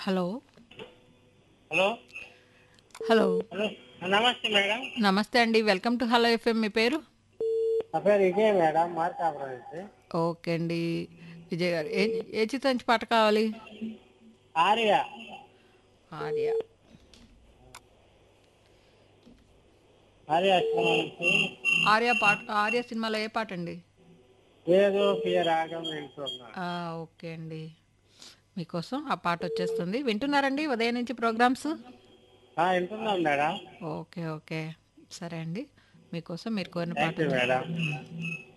hello hello hello hello నమస్తే madam నమస్తే అండి వెల్కమ్ టు హలో ఎఫ్ఎం మీ పేరు నా పేరు విజయ్ మేడం మార్కాపురం నుంచి ఓకే అండి విజయ్ గారు ఏ ఏ చిత్రం నుంచి పాట కావాలి ఆర్య ఆర్య ఆర్య సినిమా నుంచి ఆర్య పాట ఆర్య సినిమాలో ఏ పాట అండి ఏదో పియ రాగం వింటున్నా ఆ, ఓకే అండి మీకోసం ఆ పాట వచ్చేస్తుంది వింటున్నారండి ఉదయం నుంచి ప్రోగ్రామ్స్ ఆ, వింటున్నాం మేడం ఓకే ఓకే సరే అండి మీకోసం మీరు కోరిన పాట థ్యాంక్ యూ మేడం